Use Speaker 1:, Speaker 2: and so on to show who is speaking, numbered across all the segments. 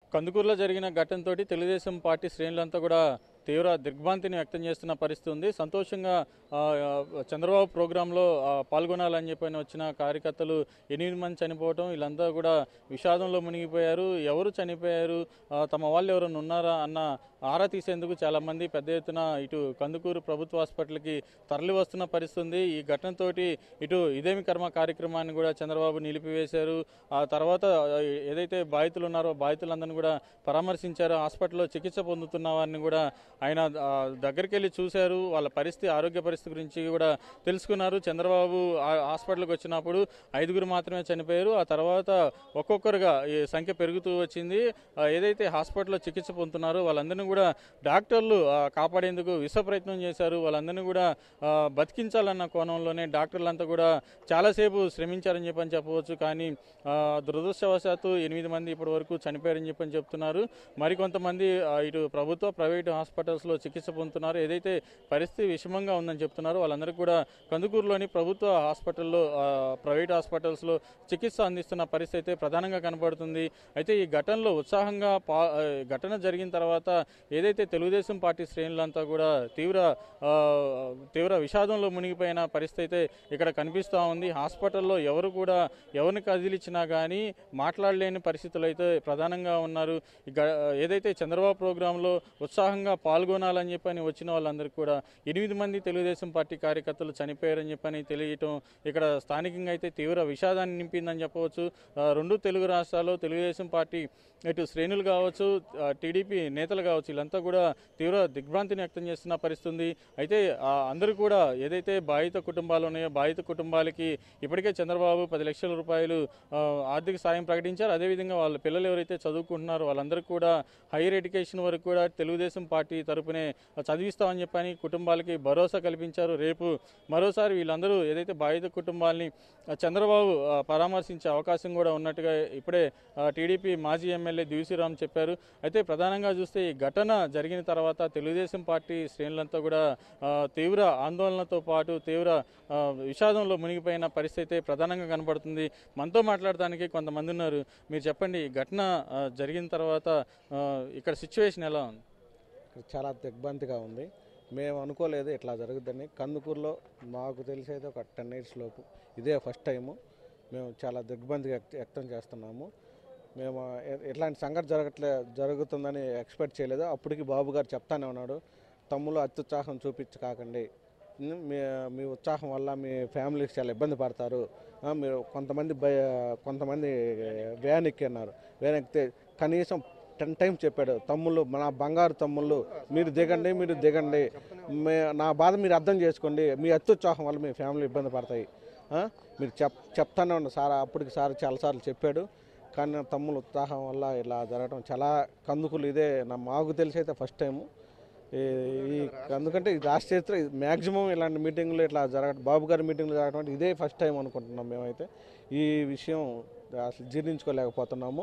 Speaker 1: కందుకూరులో జరిగిన ఘటనతో తెలుగుదేశం పార్టీ శ్రేణులంతా కూడా తీవ్ర దిగ్భ్రాంతిని వ్యక్తం చేస్తున్న పరిస్థితి ఉంది సంతోషంగా ఆ, ఆ, చంద్రబాబు ప్రోగ్రాంలో ఆ, పాల్గొనాలని చెప్పని వచ్చిన కార్యకర్తలు ఎనిమిది మంది చనిపోవటం వీళ్ళంతా కూడా విషాదంలో మునిగిపోయారు ఎవరు చనిపోయారు ఆ, తమ వాళ్ళు ఎవరైనా ఉన్నారా అన్న ఆరా తీసేందుకు చాలా మంది పెద్ద ఎత్తున ఇటు కందుకూరు ప్రభుత్వ హాస్పిటల్కి తరలి వస్తున్న పరిస్థితి ఉంది ఈ ఘటనతోటి ఇటు ఇదేమి కర్మ కార్యక్రమాన్ని కూడా చంద్రబాబు నిలిపివేశారు ఆ తర్వాత ఆ, ఏదైతే బాధితులు ఉన్నారో బాధితులందరినీ కూడా పరామర్శించారు హాస్పిటల్లో చికిత్స పొందుతున్న వారిని కూడా ఆయన ఆ, దగ్గరికి వెళ్ళి చూశారు వాళ్ళ పరిస్థితి ఆరోగ్య పరిస్థితి గురించి కూడా తెలుసుకున్నారు చంద్రబాబు ఆ హాస్పిటల్కి వచ్చినప్పుడు ఐదుగురు మాత్రమే చనిపోయారు ఆ తర్వాత ఒక్కొక్కరుగా ఈ సంఖ్య పెరుగుతూ వచ్చింది ఆ, ఏదైతే హాస్పిటల్లో చికిత్స పొందుతున్నారో వాళ్ళందరినీ కూడా డాక్టర్లు ఆ, కాపాడేందుకు విశ్వ ప్రయత్నం చేశారు వాళ్ళందరినీ కూడా ఆ, బతికించాలన్న కోణంలోనే డాక్టర్లంతా కూడా చాలాసేపు శ్రమించారని చెప్పని చెప్పవచ్చు కానీ ఆ, దురదృష్టవశాత్తు ఎనిమిది మంది ఇప్పటి వరకు చనిపోయారని చెప్పని చెప్తున్నారు మరికొంతమంది ఆ, ఇటు ప్రభుత్వ ప్రైవేటు హాస్పిటల్స్లో చికిత్స పొందుతున్నారు ఏదైతే పరిస్థితి విషమంగా ఉందని చెప్తున్నారు వాళ్ళందరికీ కూడా కందుకూరులోని ప్రభుత్వ హాస్పిటల్లో ఆ, ప్రైవేట్ హాస్పిటల్స్లో చికిత్స అందిస్తున్న పరిస్థితి అయితే ప్రధానంగా కనబడుతుంది అయితే ఈ ఘటనలో ఉత్సాహంగా పా ఆ, ఘటన జరిగిన తర్వాత ఏదైతే తెలుగుదేశం పార్టీ శ్రేణులంతా కూడా తీవ్ర ఆ, తీవ్ర విషాదంలో మునిగిపోయిన పరిస్థితి అయితే ఇక్కడ కనిపిస్తూ ఉంది హాస్పిటల్లో ఎవరు కూడా ఎవరిని కదిలిచ్చినా కానీ మాట్లాడలేని పరిస్థితులు అయితే ప్రధానంగా ఉన్నారు ఈ గ- ఏదైతే చంద్రబాబు ప్రోగ్రాంలో ఉత్సాహంగా పాల్గొనాలని చెప్పని వచ్చిన వాళ్ళందరికీ కూడా ఎనిమిది మంది తెలుగుదేశం పార్టీ కార్యకర్తలు చనిపోయారని చెప్పని తెలియటం ఇక్కడ స్థానికంగా అయితే తీవ్ర విషాదాన్ని నింపిందని చెప్పవచ్చు ఆ, రెండు తెలుగు రాష్ట్రాల్లో తెలుగుదేశం పార్టీ ఇటు శ్రేణులు కావచ్చు ఆ, టీడీపీ నేతలు కావచ్చు వీళ్ళంతా కూడా తీవ్ర దిగ్భ్రాంతిని వ్యక్తం చేస్తున్న పరిస్థితి ఉంది అయితే ఆ, అందరూ కూడా ఏదైతే బాధిత కుటుంబాలు ఉన్నాయో బాధిత కుటుంబాలకి ఇప్పటికే చంద్రబాబు పది లక్షల రూపాయలు ఆ, ఆర్థిక సాయం ప్రకటించారు అదేవిధంగా వాళ్ళ పిల్లలు ఎవరైతే చదువుకుంటున్నారో వాళ్ళందరికీ కూడా హైయర్ ఎడ్యుకేషన్ వరకు కూడా తెలుగుదేశం పార్టీ తరపునే చదివిస్తామని చెప్పని కుటుంబాలకి భరోసా కల్పించారు రేపు మరోసారి వీళ్ళందరూ ఏదైతే బాధిత కుటుంబాలని ఆ, చంద్రబాబు ఆ, పరామర్శించే అవకాశం కూడా ఉన్నట్టుగా ఇప్పుడే ఆ, టీడీపీ మాజీ ఎమ్మెల్యే దివిశ్రీరామ్ చెప్పారు అయితే ప్రధానంగా చూస్తే ఈ ఘటన జరిగిన తర్వాత తెలుగుదేశం పార్టీ శ్రేణులంతా కూడా ఆ, తీవ్ర ఆందోళనతో పాటు తీవ్ర ఆ, విషాదంలో మునిగిపోయిన పరిస్థితి అయితే ప్రధానంగా కనబడుతుంది మనతో మాట్లాడడానికి కొంతమంది ఉన్నారు మీరు చెప్పండి ఈ ఘటన ఆ, జరిగిన తర్వాత ఆ, ఇక్కడ సిచ్యువేషన్ ఎలా ఉంది
Speaker 2: ఇక్కడ చాలా దిగ్భ్రాంతిగా ఉంది మేము అనుకోలేదు ఇట్లా జరుగుతుందని కందుకూరులో మాకు తెలిసి అయితే ఒక టెన్ ఇయర్స్ లోపు ఇదే ఫస్ట్ టైము మేము చాలా దిగ్భ్రాంతి వ్యక్త- వ్యక్తం చేస్తున్నాము మేము ఎ- ఇట్లాంటి సంఘటన జరగట్లే జరుగుతుందని ఎక్స్పెక్ట్ చేయలేదు అప్పటికి బాబు గారు చెప్తానే ఉన్నాడు తమ్ముళ్ళు అత్యుత్సాహం చూపించి కాకండి ఉమ్, మీ మీ ఉత్సాహం వల్ల మీ ఫ్యామిలీకి చాలా ఇబ్బంది పడతారు ఆ, మీరు కొంతమంది భయ కొంతమంది వ్యాన్ ఎక్కిన్నారు వ్యాన్ ఎక్కితే కనీసం టెన్ టైమ్స్ చెప్పాడు తమ్ముళ్ళు నా బంగారు తమ్ముళ్ళు మీరు దిగండి మీరు దిగండి మే నా బాధ మీరు అర్థం చేసుకోండి మీ అత్యుత్సాహం వల్ల మీ ఫ్యామిలీ ఇబ్బంది పడతాయి ఆ? మీరు చెప్ చెప్తానే ఉండు సార్ అప్పటికి సార్ చాలాసార్లు చెప్పాడు కానీ నా తమ్ముళ్ళ ఉత్సాహం వల్ల ఇలా జరగడం చాలా కందుకులు ఇదే నా మాకు తెలిసి అయితే ఫస్ట్ టైము ఈ ఈ- ఎందుకంటే ఈ రాష్ట్ర చరిత్ర మ్యాక్సిమం ఇలాంటి మీటింగ్లు ఇట్లా జరగడం బాబు గారి మీటింగ్లు జరగడం అంటే ఇదే ఫస్ట్ టైం అనుకుంటున్నాం మేమైతే ఈ విషయం అసలు జీర్ణించుకోలేకపోతున్నాము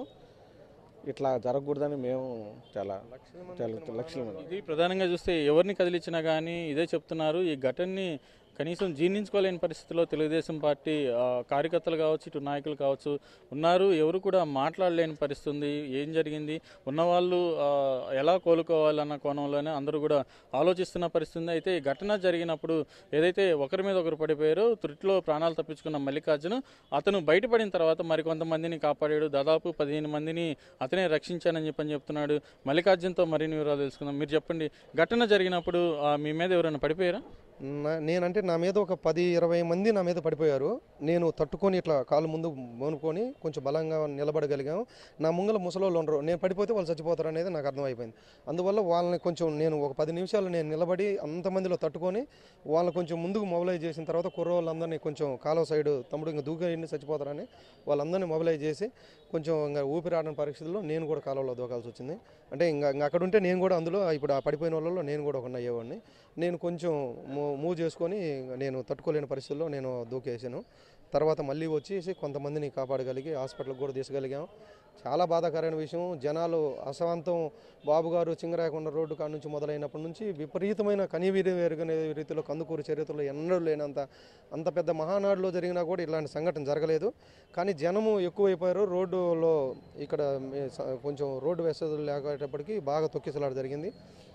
Speaker 2: ఇట్లా జరగకూడదని మేము చాలా చాలా లక్షల మంది
Speaker 1: ఇది ప్రధానంగా చూస్తే ఎవరిని కదిలించినా కానీ ఇదే చెప్తున్నారు ఈ ఘటనని కనీసం జీర్ణించుకోలేని పరిస్థితిలో తెలుగుదేశం పార్టీ ఆ, కార్యకర్తలు కావచ్చు ఇటు నాయకులు కావచ్చు ఉన్నారు ఎవరు కూడా మాట్లాడలేని పరిస్థితి ఉంది ఏం జరిగింది ఉన్నవాళ్ళు ఆ, ఎలా కోలుకోవాలన్న కోణంలోనే అందరూ కూడా ఆలోచిస్తున్న పరిస్థితి ఉంది అయితే ఈ ఘటన జరిగినప్పుడు ఏదైతే ఒకరి మీద ఒకరు పడిపోయారో త్రుటిలో ప్రాణాలు తప్పించుకున్న మల్లికార్జున అతను బయటపడిన తర్వాత మరికొంతమందిని కాపాడాడు దాదాపు పదిహేను మందిని అతనే రక్షించానని చెప్పని చెప్తున్నాడు మల్లికార్జున్తో మరిన్ని వివరాలు తెలుసుకుందాం మీరు చెప్పండి ఘటన జరిగినప్పుడు ఆ, మీ మీద ఎవరైనా పడిపోయారా
Speaker 3: నా- నేనంటే నా మీద ఒక పది ఇరవై మంది నా మీద పడిపోయారు నేను తట్టుకొని ఇట్లా కాళ్ళు ముందు మోనుకొని కొంచెం బలంగా నిలబడగలిగాం నా ముంగల ముసలోళ్ళు ఉండరు నేను పడిపోతే వాళ్ళు చచ్చిపోతారు అనేది నాకు అర్థమైపోయింది అందువల్ల వాళ్ళని కొంచెం నేను ఒక పది నిమిషాలు నేను నిలబడి అంతమందిలో తట్టుకొని వాళ్ళని కొంచెం ముందుకు మొబిలైజ్ చేసిన తర్వాత కుర్రోళ్ళందరినీ కొంచెం కాలువ సైడ్ తమ్ముడు ఇంకా దూకేయండి చచ్చిపోతారని వాళ్ళందరినీ మొబిలైజ్ చేసి కొంచెం ఇంకా ఊపిరాడని పరిస్థితుల్లో నేను కూడా కాలువలో దూకాల్సి వచ్చింది అంటే ఇంకా ఇంకా అక్కడ ఉంటే నేను కూడా అందులో ఇప్పుడు ఆ పడిపోయిన వాళ్ళలో నేను కూడా ఒక అయ్యేవాడిని నేను కొంచెం మూ- మూవ్ చేసుకొని నేను తట్టుకోలేని పరిస్థితుల్లో నేను దూకేసాను తర్వాత మళ్ళీ వచ్చేసి కొంతమందిని కాపాడగలిగి హాస్పిటల్కి కూడా తీసుకెళ్ళగాం చాలా బాధాకరమైన విషయం జనాలు అసవంతం బాబు గారు చింగరాయకొండ రోడ్డు కాడ నుంచి మొదలైనప్పటి నుంచి విపరీతమైన కనివీరి ఎరుగనే రీతిలో కందుకూరు చరిత్రలో ఎన్నడూ లేనంత అంత పెద్ద మహానాడులో జరిగినా కూడా ఇలాంటి సంఘటన జరగలేదు కానీ జనము ఎక్కువైపోయారు రోడ్డులో ఇక్కడ మీ- స- కొంచెం రోడ్డు వసతులు లేకపోయేటప్పటికి బాగా తొక్కిసలాట జరిగింది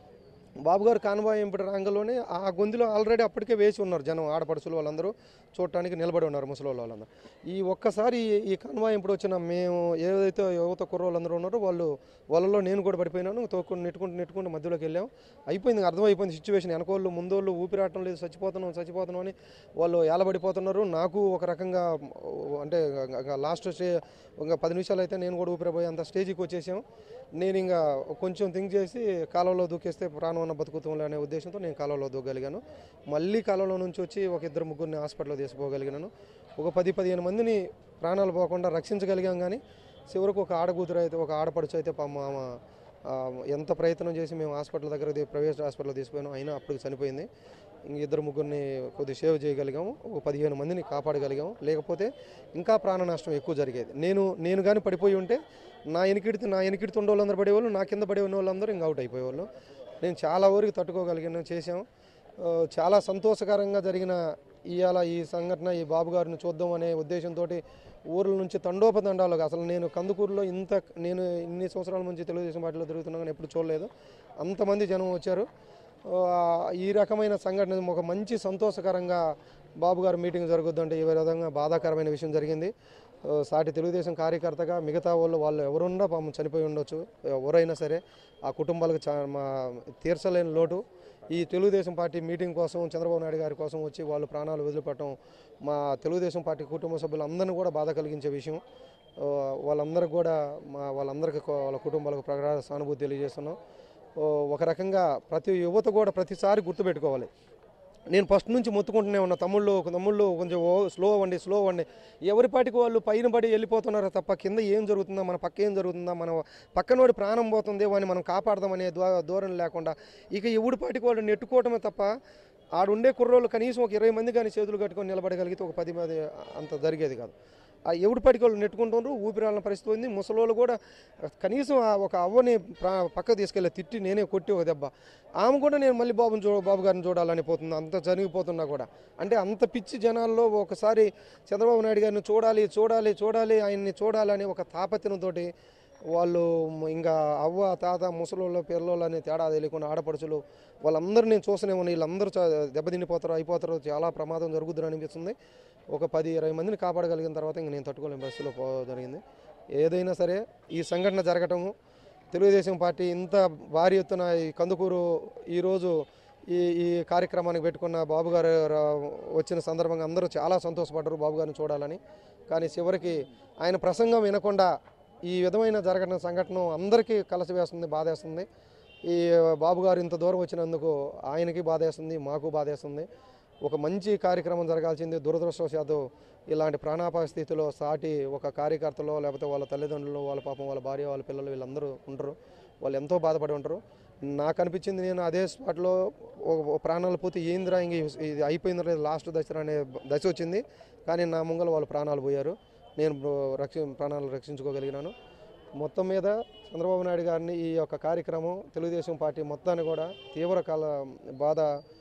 Speaker 3: బాబు గారు కాన్వాయ్ ఎంపటి రంగంలోనే ఆ గొంతులో ఆల్రెడీ అప్పటికే వేసి ఉన్నారు జనం ఆడపడుచులు వాళ్ళందరూ చూడటానికి నిలబడి ఉన్నారు ముసలి వాళ్ళందరూ ఈ ఒక్కసారి ఈ- ఈ కాన్వాయ్ ఎంపటి వచ్చిన మేము ఏదైతే యువత కుర్రోళ్ళందరూ ఉన్నారో వాళ్ళు వాళ్ళలో నేను కూడా పడిపోయినాను తోక్కుని నెట్టుకుంటూ నెట్టుకుంటూ మధ్యలోకి వెళ్ళాం అయిపోయింది అర్థమైపోయింది సిచ్యువేషన్ వెనకోళ్ళు ముందోళ్ళు ఊపిరాటం లేదు చచ్చిపోతున్నాం చచ్చిపోతున్నాం అని వాళ్ళు ఏలబడిపోతున్నారు నాకు ఒక రకంగా అంటే లాస్ట్ స్టే ఇంకా పది నిమిషాలు అయితే నేను కూడా ఊపిరిపోయే అంత స్టేజ్కి వచ్చేసాం నేను ఇంకా కొంచెం థింక్ చేసి కాలువలో దూకేస్తే ప్రాణం ఉన్న బతుకుతాంలే అనే ఉద్దేశంతో నేను కాలువలో దూకగలిగాను మళ్ళీ కాలువలో నుంచి వచ్చి ఒక ఇద్దరు ముగ్గురిని హాస్పిటల్లో తీసుకుపోగలిగినాను ఒక పది పదిహేను మందిని ప్రాణాలు పోకుండా రక్షించగలిగాం కానీ చివరకు ఒక ఆడకూతురు అయితే ఒక ఆడపడుచు అయితే పాపం ఆమె ఆ, ఎంత ప్రయత్నం చేసి మేము హాస్పిటల్ దగ్గర తీ- ప్రైవేట్ హాస్పిటల్ తీసుకుపోయినాం అయినా అప్పుడు చనిపోయింది ఇంక ఇద్దరు ముగ్గురిని కొద్ది సేవ్ చేయగలిగాము ఒక పదిహేను మందిని కాపాడగలిగాము లేకపోతే ఇంకా ప్రాణ నష్టం ఎక్కువ జరిగేది నేను నేను కానీ పడిపోయి ఉంటే నా ఎనికిడితే నా ఎనికిడితే ఉండే వాళ్ళందరూ పడేవాళ్ళు నా కింద పడే ఉన్న వాళ్ళందరూ ఇంకా అవుట్ అయిపోయేవాళ్ళు నేను చాలా వరకు తట్టుకోగలిగాను చేసాం ఆ, చాలా సంతోషకరంగా జరిగిన ఇవాళ ఈ సంఘటన ఈ బాబు గారిని చూద్దాం అనే ఉద్దేశంతో ఊర్ల నుంచి తండోపతండాలుగా అసలు నేను కందుకూరులో ఇంత నేను ఇన్ని సంవత్సరాల నుంచి తెలుగుదేశం పార్టీలో తిరుగుతున్నా కానీ ఎప్పుడు చూడలేదు అంతమంది జనం వచ్చారు ఆ, ఈ రకమైన సంఘటన ఒక మంచి సంతోషకరంగా బాబు గారు మీటింగ్ జరుగుద్దంటే ఈ విధంగా బాధాకరమైన విషయం జరిగింది ఆ, సాటి తెలుగుదేశం కార్యకర్తగా మిగతా వాళ్ళు వాళ్ళు ఎవరున్నా పాపం చనిపోయి ఉండొచ్చు ఎవరైనా సరే ఆ కుటుంబాలకు చా మా తీర్చలేని లోటు ఈ తెలుగుదేశం పార్టీ మీటింగ్ కోసం చంద్రబాబు నాయుడు గారి కోసం వచ్చి వాళ్ళు ప్రాణాలు వదిలిపెట్టడం మా తెలుగుదేశం పార్టీ కుటుంబ సభ్యులందరినీ కూడా బాధ కలిగించే విషయం ఆ, వాళ్ళందరికీ కూడా మా వాళ్ళందరికీ కో- వాళ్ళ కుటుంబాలకు ప్రగాఢ సానుభూతి తెలియజేస్తున్నాం ఓ, ఒక రకంగా ప్రతి యువత కూడా ప్రతిసారి గుర్తుపెట్టుకోవాలి నేను ఫస్ట్ నుంచి మొత్తుకుంటూనే ఉన్నా తమ్ముళ్ళు తమ్ముళ్ళు కొంచెం ఓ స్లో అవ్వండి స్లో అవ్వండి ఎవరి పాటికి వాళ్ళు పైన పడి వెళ్ళిపోతున్నారు తప్ప కింద ఏం జరుగుతుందా మన పక్క ఏం జరుగుతుందా మన పక్కనోడి ప్రాణం పోతుంది వాడిని మనం కాపాడదామనే ద్వా- ధోరణి లేకుండా ఇక ఎవడి పాటికి వాళ్ళు నెట్టుకోవటమే తప్ప ఆడుండే కుర్రోళ్ళు కనీసం ఒక ఇరవై మంది కానీ చేతులు కట్టుకొని నిలబడగలిగితే ఒక పది మంది అంత జరిగేది కాదు ఆ ఎవడి పాటికి వాళ్ళు నెట్టుకుంటున్నారు ఊపిరాలని పరిస్థితి ఉంది ముసలోళ్ళు కూడా కనీసం ఆ ఒక అవ్వని ప్రా పక్క తీసుకెళ్ళి తిట్టి నేనే కొట్టి ఒక దెబ్బ ఆమె కూడా నేను మళ్ళీ బాబుని చూ బాబు గారిని చూడాలని పోతుంది అంత జరిగిపోతున్నా కూడా అంటే అంత పిచ్చి జనాల్లో ఒకసారి చంద్రబాబు నాయుడు గారిని చూడాలి చూడాలి చూడాలి ఆయన్ని చూడాలని ఒక తాపత్రంతోటి వాళ్ళు ఇంకా అవ్వ తాత ముసలోళ్ళు పిల్లోళ్ళు అనే తేడా తెలియకుండా ఆడపడుచులు వాళ్ళందరూ నేను చూస్తూనే ఉన్నాను వీళ్ళందరూ చా- దెబ్బతినిపోతారు అయిపోతారు చాలా ప్రమాదం జరుగుద్దని అనిపిస్తుంది ఒక పది ఇరవై మందిని కాపాడగలిగిన తర్వాత ఇంక నేను తట్టుకోలేని పరిస్థితిలో పో జరిగింది ఏదైనా సరే ఈ సంఘటన జరగటము తెలుగుదేశం పార్టీ ఇంత భారీ ఎత్తున ఈ కందుకూరు ఈరోజు ఈ ఈ కార్యక్రమానికి పెట్టుకున్న బాబు గారు రా- వచ్చిన సందర్భంగా అందరూ చాలా సంతోషపడ్డారు బాబు గారిని చూడాలని కానీ చివరికి ఆయన ప్రసంగం వినకుండా ఈ విధమైన జరగడం సంఘటన అందరికీ కలసివేస్తుంది బాధేస్తుంది ఈ బాబు గారు ఇంత దూరం వచ్చినందుకు ఆయనకి బాధేస్తుంది మాకు బాధేస్తుంది ఒక మంచి కార్యక్రమం జరగాల్సింది దురదృష్టవశాత్తు ఇలాంటి ప్రాణాపాయ స్థితిలో సాటి ఒక కార్యకర్తలో లేకపోతే వాళ్ళ తల్లిదండ్రులు వాళ్ళ పాపం వాళ్ళ భార్య వాళ్ళ పిల్లలు వీళ్ళందరూ ఉంటారు వాళ్ళు ఎంతో బాధపడి ఉంటారు నాకు అనిపించింది నేను అదే స్పాట్లో ఒక- ఒక ప్రాణాలు పోతే ఏందిరా ఇంక ఇది- ఇది అయిపోయింది లాస్ట్ దశ అనే దశ వచ్చింది కానీ నా ముంగల వాళ్ళు ప్రాణాలు పోయారు నేను రక్ష ప్రాణాలు రక్షించుకోగలిగినాను మొత్తం మీద చంద్రబాబు నాయుడు గారిని ఈ యొక్క కార్యక్రమం తెలుగుదేశం పార్టీ మొత్తాన్ని కూడా తీవ్ర కల బాధ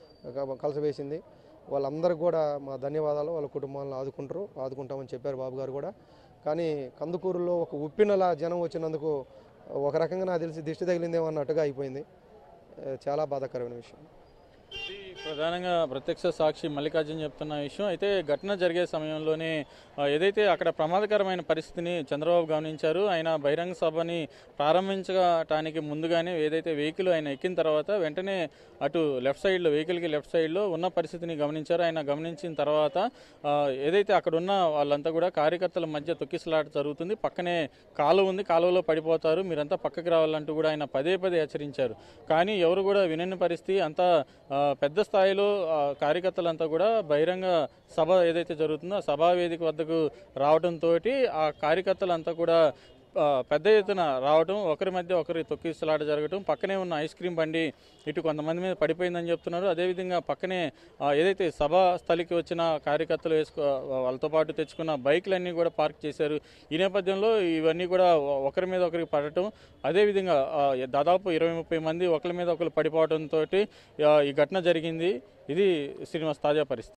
Speaker 3: క- కలసవేసింది వాళ్ళందరికీ కూడా మా ధన్యవాదాలు వాళ్ళ కుటుంబాలను ఆదుకుంటారు ఆదుకుంటామని చెప్పారు బాబు గారు కూడా కానీ కందుకూరులో ఒక ఉప్పినలా జనం వచ్చినందుకు ఒక రకంగా నాకు తెలిసి దిష్టి తగిలిందేమో అన్నట్టుగా అయిపోయింది ఏ, చాలా బాధాకరమైన విషయం
Speaker 1: ఇది ప్రధానంగా ప్రత్యక్ష సాక్షి మల్లికార్జున్ చెప్తున్న విషయం అయితే ఘటన జరిగే సమయంలోనే ఆ, ఏదైతే అక్కడ ప్రమాదకరమైన పరిస్థితిని చంద్రబాబు గమనించారు ఆయన బహిరంగ సభని ప్రారంభించడానికి ముందుగానే ఏదైతే వెహికల్ ఆయన ఎక్కిన తర్వాత వెంటనే అటు లెఫ్ట్ సైడ్లో వెహికల్కి లెఫ్ట్ సైడ్లో ఉన్న పరిస్థితిని గమనించారు ఆయన గమనించిన తర్వాత ఆ, ఏదైతే అక్కడ ఉన్న వాళ్ళంతా కూడా కార్యకర్తల మధ్య తొక్కిసలాట జరుగుతుంది పక్కనే కాలువ ఉంది కాలువలో పడిపోతారు మీరంతా పక్కకి రావాలంటూ కూడా ఆయన పదే పదే హెచ్చరించారు కానీ ఎవరు కూడా వినని పరిస్థితి అంతా ఆ, పెద్ద స్థాయిలో ఆ, కార్యకర్తలంతా కూడా బహిరంగ సభ ఏదైతే జరుగుతుందో ఆ సభా వేదిక వద్దకు రావడంతో ఆ కార్యకర్తలంతా కూడా ఆ, పెద్ద ఎత్తున రావడం ఒకరి మధ్య ఒకరి తొక్కిసలాట జరగడం పక్కనే ఉన్న ఐస్ క్రీమ్ బండి ఇటు కొంతమంది మీద పడిపోయిందని చెప్తున్నారు అదేవిధంగా పక్కనే ఆ, ఏదైతే సభా స్థలికి వచ్చిన కార్యకర్తలు వేసుకో వాళ్ళతో పాటు తెచ్చుకున్న బైక్లన్నీ కూడా పార్క్ చేశారు ఈ నేపథ్యంలో ఇవన్నీ కూడా ఒకరి మీద ఒకరికి పడటం అదేవిధంగా ఆ, దాదాపు ఇరవై ముప్పై మంది ఒకరి మీద ఒకరు పడిపోవడంతో ఈ ఘటన జరిగింది ఇది శ్రీనివాస్ తాజా పరిస్థితి